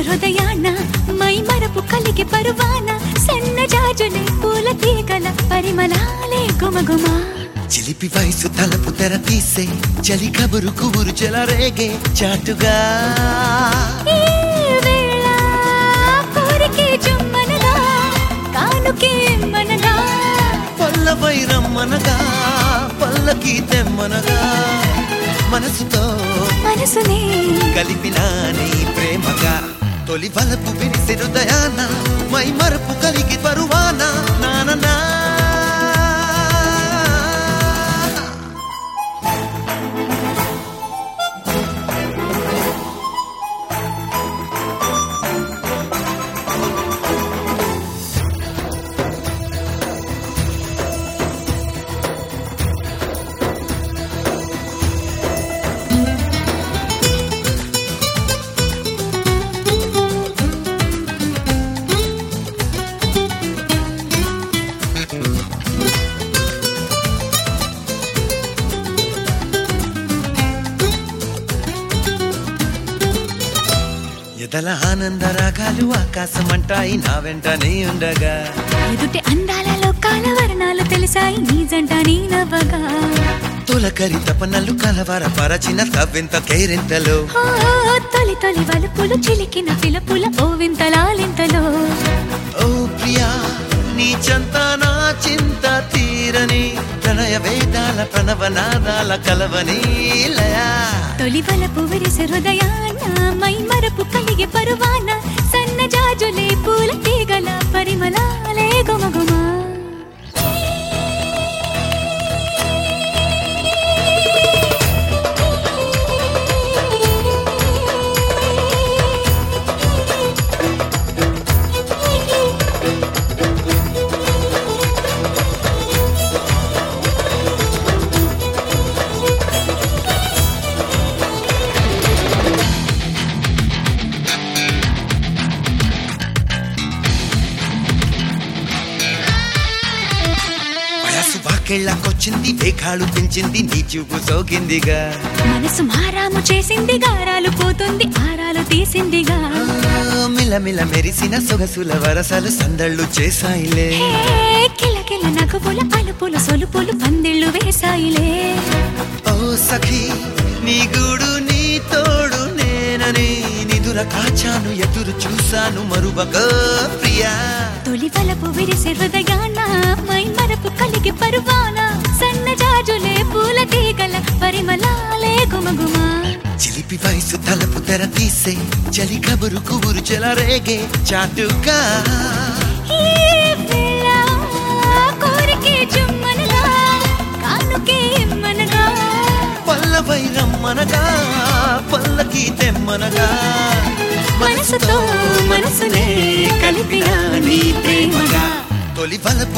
హృదయాన మై మరపు కలిగి పరువాన సన్న జాజులే పూల తీగల పరిమళాలే గుమగుమ చిలిపి వయసు తలపు తెర తీసే చలి కబురు కుబురు చెలరేగే చాటుగా ఈ వేళ కోరికే జుమ్మనగా కానుకే మనగా పల్లవై రమ్మనగా పల్లకి తెమ్మనగా మనసుతో మనసునే కలిపిన నీ ప్రేమగా తొలి వలపు విరిసి హృదయాన మై మరపు కలిగి పరువాన నాననా ఎదల ఆనంద రాగాలు ఆకాశమంటాయి నా వెంట నీ ఉండగా ఎదుటి అందాల లోకాల వర్ణాలు తెలిసాయి నీ జంట నీ నవ్వగా తొలకరి తపనలు కలవర పరచిన తవ్వింత కేరింతలు ఓ, తొలి తొలి వలుపులు చిలికిన పిలుపుల ఓ వింతలాలింతలో ఓ ప్రియా నీ చెంత నా చింత తీరని ప్రణయ వేదాల ప్రణవనాదాల కలవని లయా తొలి వలపు విరిసి హృదయాన మై మరపు కలిగి పరువాన సన్న జాజులే పూల తీగల పరిమళాలే గుమగుమ వయసు వాకెళ్ళకొచ్చింది వేగాలు పెంచింది నీ చూపు సోకిందిగా మనసు మారాము చేసింది గారాలు పోతుంది ఆరాలు తీసిందిగా ఆ, మిలమిల మెరిసిన సొగసుల వరసలు సందళ్ళు చేసాయిలే హే, కిలకిల నగువుల అలుపులు సొలుపులు పందిళ్ళు వేసాయిలే ఓ సఖీ నీ గూడు నీ తోడు నేనని నిదుర కాచాను ఎదురు చూశాను మరువక ప్రియా తొలి వలపు విరిసి హృదయాన మై మరపు కలిగి పరువాన సన్న జాజులే పూల తీగల పరిమళాలే గుమగుమ చిలిపి వయసు తలపు తెర తీసే చలి కబురు కుబురు చెలరేగే చాటుగా ఈ వేళ కోరికే జుమ్మనగా కానుకే ఇమ్మనగా పల్లవై రమ్మనగా పల్లకి తెమ్మనగా మనసుతో మనసునే కలిపిన నీ ప్రేమగా తొలి వలపు